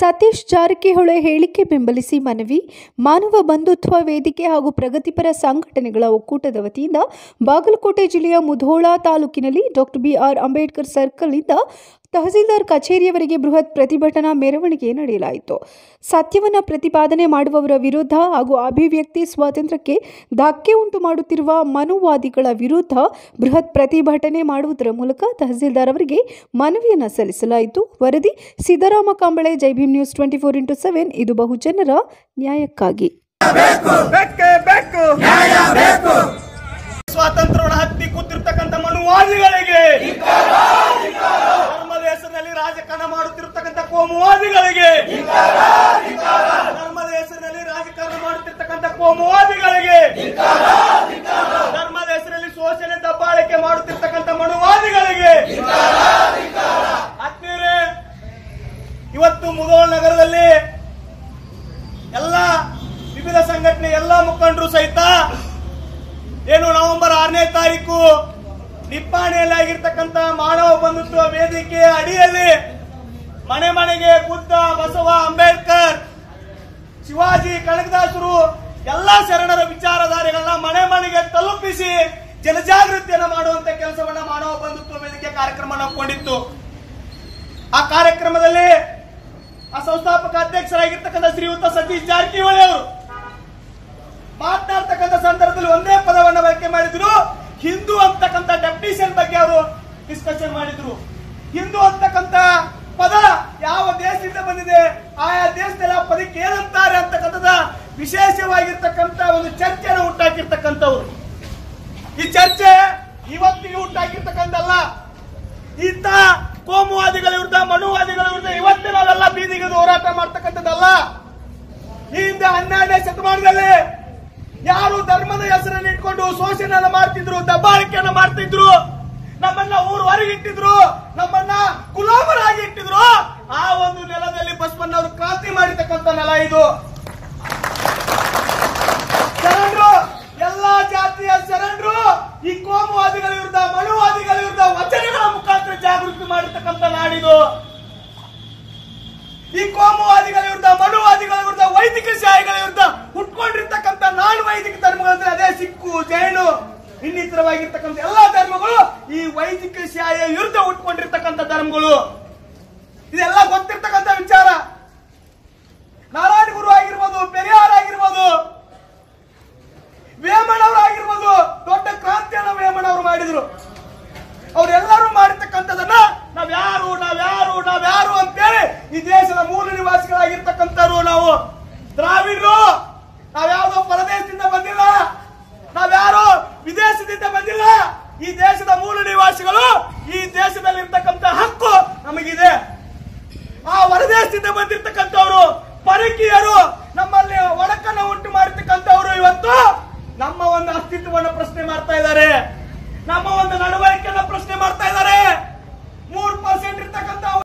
ಸತೀಶ್ ಜಾರಕಿಹೊಳಿ ಹೇಳಿಕೆ ಬೆಂಬಲಿಸಿ ಮನವಿ ಮಾನವ ಬಂಧುತ್ವ ವೇದಿಕೆ ಹಾಗೂ ಪ್ರಗತಿಪರ ಸಂಘಟನೆಗಳ ಒಕ್ಕೂಟದ ವತಿಯಿಂದ ಬಾಗಲಕೋಟೆ ಜಿಲ್ಲೆಯ ಮುಧೋಳ ತಾಲೂಕಿನಲ್ಲಿ ಡಾಕ್ಟರ್ ಬಿಆರ್ ಅಂಬೇಡ್ಕರ್ ಸರ್ಕಲ್ನಿಂದ ತಹಸೀಲ್ದಾರ್ ಕಚೇರಿಯವರೆಗೆ ಬೃಹತ್ ಪ್ರತಿಭಟನಾ ಮೆರವಣಿಗೆ ನಡೆಯಲಾಯಿತು ಸತ್ಯವನ್ನು ಪ್ರತಿಪಾದನೆ ಮಾಡುವವರ ವಿರುದ್ಧ ಹಾಗೂ ಅಭಿವ್ಯಕ್ತಿ ಸ್ವಾತಂತ್ರ್ಯಕ್ಕೆ ಧಕ್ಕೆ ಉಂಟು ಮಾಡುತ್ತಿರುವ ಮನುವಾದಿಗಳ ವಿರುದ್ಧ ಬೃಹತ್ ಪ್ರತಿಭಟನೆ ಮಾಡುವುದರ ಮೂಲಕ ತಹಸೀಲ್ದಾರ್ ಅವರಿಗೆ ಮನವಿಯನ್ನು ಸಲ್ಲಿಸಲಾಯಿತು ವರದಿ Siddarama Kambale Jai Bhim news twenty four into seven ಇದು ಬಹುಜನರ ನ್ಯಾಯಕ್ಕಾಗಿ ಬೇಕೇ ಬೇಕು ನ್ಯಾಯ ಬೇಕು ಸ್ವಾತಂತ್ರ್ಯವನ್ನು ಹತ್ತಿ ಕೂತಿರ್ತಕ್ಕಂಥ ಮನುವಾದಿಗಳಿಗೆ ಧರ್ಮದ ಹೆಸರಿನಲ್ಲಿ ರಾಜಕಾರಣ ಮಾಡುತ್ತಿರ್ತಕ್ಕಂಥ ಕೋಮುವಾದಿಗಳಿಗೆ ಧರ್ಮದ ಹೆಸರಿನಲ್ಲಿ ರಾಜಕಾರಣ ಮಾಡುತ್ತಿರ್ತಕ್ಕಂಥ ಕೋಮುವಾದಿಗಳಿಗೆ ಧರ್ಮದ ಹೆಸರಲ್ಲಿ ಶೋಷಣೆ ದಬ್ಬಾಳಿಕೆ ಮಾಡುತ್ತಿರ್ತಕ್ಕಂಥ ಮನುವಾದಿಗಳಿಗೆ ಆತ್ಮೀಯರೇ ಇವತ್ತು ಮುಗೋಳ್ ನಗರದಲ್ಲಿ ಎಲ್ಲ ವಿವಿಧ ಸಂಘಟನೆ ಎಲ್ಲ ಮುಖಂಡರು ಸಹಿತ ಏನು ನವೆಂಬರ್ ಆರನೇ ತಾರೀಕು ನಿಪ್ಪಾಣಿಯಲ್ಲಿ ಆಗಿರ್ತಕ್ಕಂಥ ಮಾನವ ಬಂಧುತ್ವ ವೇದಿಕೆಯ ಅಡಿಯಲ್ಲಿ ಮನೆ ಮನೆಗೆ ಬುದ್ಧ ಬಸವ ಅಂಬೇಡ್ಕರ್ ಶಿವಾಜಿ ಕನಕದಾಸರು ಎಲ್ಲ ಶರಣರ ವಿಚಾರಧಾರೆಗಳನ್ನ ಮನೆ ಮನೆಗೆ ತಲುಪಿಸಿ ಜನಜಾಗೃತಿಯನ್ನು ಮಾಡುವಂತ ಕೆಲಸವನ್ನ ಮಾನವ ಬಂಧುತ್ವ ವೇದಿಕೆ ಕಾರ್ಯಕ್ರಮ ಹಮ್ಮಿಕೊಂಡಿತ್ತು ಆ ಕಾರ್ಯಕ್ರಮದಲ್ಲಿ ಆ ಸಂಸ್ಥಾಪಕ ಅಧ್ಯಕ್ಷರಾಗಿರ್ತಕ್ಕಂಥ ಶ್ರೀಯುತ ಸತೀಶ್ ಜಾರಕಿಹೊಳಿ ಅವರು ಮಾತನಾಡ್ತಕ್ಕಂಥ ಸಂದರ್ಭದಲ್ಲಿ ಒಂದೇ ಪದವನ್ನ ಬಳಕೆ ಮಾಡಿದ್ರು ಹಿಂದೂ ಅಂತಕ್ಕಂಥ ಡೆಪ್ಟಿಷನ್ ಬಗ್ಗೆ ಅವರು ಡಿಸ್ಕಷನ್ ಮಾಡಿದ್ರು ಹಿಂದೂ ಅಂತಕ್ಕಂಥ ಪದ ಯಾವ ದೇಶದಿಂದ ಬಂದಿದೆ ಆಯಾ ದೇಶದಲ್ಲಿ ಆ ಪದಕ್ಕೆ ಏನಂತಾರೆ ಅಂತಕ್ಕಂಥದ ವಿಶೇಷವಾಗಿರ್ತಕ್ಕಂಥ ಒಂದು ಚರ್ಚೆಯನ್ನು ಹುಟ್ಟಾಕಿರ್ತಕ್ಕಂಥವ್ರು ಈ ಚರ್ಚೆ ಇವತ್ತಿಗೆ ಹುಟ್ಟಾಕಿರ್ತಕ್ಕಂಥಲ್ಲ ಇಂಥ ಕೋಮುವಾದಿಗಳ ವಿರುದ್ಧ ಮನುವಾದಿಗಳ ವಿರುದ್ಧ ಇವತ್ತು ನಾವೆಲ್ಲ ಬೀದಿಗೆ ಹೋರಾಟ ಮಾಡ್ತಕ್ಕಂಥದ್ದಲ್ಲ ಈ ಹಿಂದೆ ಹನ್ನೆರಡನೇ ಶತಮಾನದಲ್ಲಿ ಯಾರು ಧರ್ಮದ ಹೆಸರನ್ನು ಇಟ್ಕೊಂಡು ಶೋಷಣೆಯನ್ನು ಮಾಡ್ತಿದ್ರು ದಬ್ಬಾಳಿಕೆಯನ್ನು ಮಾಡ್ತಿದ್ರು ನಮ್ಮನ್ನ ಊರು ಹೊರಗಿಟ್ಟಿದ್ರು ನಮ್ಮನ್ನ ಗುಲಾಮರಾಗಿ ಇಟ್ಟಿದ್ರು ಆ ಒಂದು ನೆಲದಲ್ಲಿ ಬಸವಣ್ಣವರು ಕ್ರಾಂತಿ ಮಾಡಿರ್ತಕ್ಕಂಥ ನೆಲ ಇದು ಶರಣರು ಎಲ್ಲಾ ಜಾತಿಯ ಶರಣರು ಈ ಕೋಮುವಾದಿಗಳ ವಿರುದ್ಧ ಮನುವಾದಿಗಳ ವಿರುದ್ಧ ವಚನಗಳ ಮುಖಾಂತರ ಜಾಗೃತಿ ಮಾಡಿರ್ತಕ್ಕಂಥ ನಾಡಿದು ಈ ಕೋಮುವಾದಿಗಳ ವಿರುದ್ಧ ಮನುವಾದಿಗಳ ವಿರುದ್ಧ ವೈದಿಕ ಶಾಹಿಗಳ ವಿರುದ್ಧ ಹುಟ್ಕೊಂಡಿರ್ತಕ್ಕಂಥ ನಾನ್ ವೈದಿಕ ಧರ್ಮಗಳಂದ್ರೆ ಅದೇ ಸಿಕ್ಕು ಜೈನು ಇನ್ನಿತರವಾಗಿರ್ತಕ್ಕಂಥ ಎಲ್ಲಾ ಧರ್ಮಗಳು ಈ ವೈದಿಕ ಶಾಹಿಯ ವಿರುದ್ಧ ಹುಟ್ಕೊಂಡಿರ್ತಕ್ಕಂಥ ಧರ್ಮಗಳು ಇದೆಲ್ಲ ಗೊತ್ತಿರ್ತಕ್ಕಂಥ ವಿಚಾರ ನಾರಾಯಣ ಗುರು ಆಗಿರ್ಬೋದು ಪೆರಿಯಾರ್ ಆಗಿರ್ಬೋದು ವೇಮಣ್ಣವರು ಆಗಿರ್ಬೋದು ದೊಡ್ಡ ಕ್ರಾಂತಿಯನ್ನ ವೇಮಣ್ಣವರು ಮಾಡಿದ್ರು ಅವರೆಲ್ಲರೂ ಮಾಡಿರ್ತಕ್ಕಂಥದನ್ನ ನಾವ್ಯಾರು ನಾವ್ಯಾರು ನಾವ್ಯಾರು ಅಂತೇಳಿ ಈ ದೇಶದ ಮೂಲ ನಿವಾಸಿಗಳಾಗಿರ್ತಕ್ಕಂಥವ್ರು ನಾವು ದ್ರಾವಿಡರು ನಾವ್ಯಾವುದೋ ಪರದೇಶದಿಂದ ಬಂದಿಲ್ಲ ನಾವ್ಯಾರು ವಿದೇಶದಿಂದ ಬಂದಿಲ್ಲ ಈ ದೇಶದ ಮೂಲ ನಿವಾಸಿಗಳು ಈ ದೇಶದಲ್ಲಿ ಇರ್ತಕ್ಕಂಥ ಹಕ್ಕು ನಮಗಿದೆ ಆ ಹೊರದೇಶದಿಂದ ಬಂದಿರ್ತಕ್ಕಂಥವ್ರು ಪರಕೀಯರು ನಮ್ಮಲ್ಲಿ ಒಳ